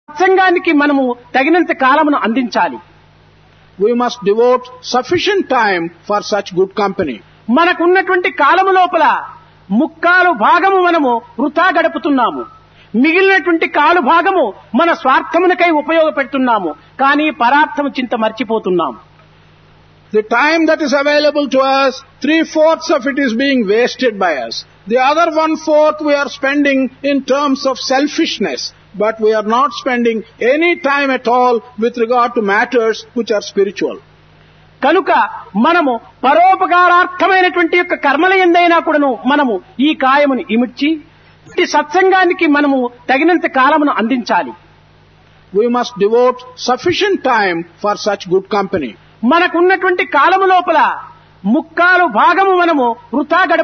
సత్సంగానికి మనము తగినంత కాలమును అందించాలి We must devote sufficient time for such good company. మనకున్నటువంటి కాలము లోపల ముక్కాలు భాగము మనము వృథా గడుపుతున్నాము మిగిలినటువంటి కాలు భాగము మన స్వార్థమునకై ఉపయోగపెడుతున్నాము కానీ పరార్థము చింత మర్చిపోతున్నాము The time that is available to us, three fourths of it is being wasted by us. The other one fourth we are spending in terms of selfishness, but we are not spending any time at all with regard to matters which are spiritual. కనుక మనము పరోపకారార్థమైనటువంటి యొక్క కర్మల ఎందైనా కూడాను మనము ఈ కాయమును ఇమిడ్చి ఈ సత్సంగానికి మనము తగినంత కాలమును అందించాలి We must devote sufficient time for such good company. మనకున్నటువంటి కాలము లోపల ముక్కాలు భాగము మనము వృథా గడుపు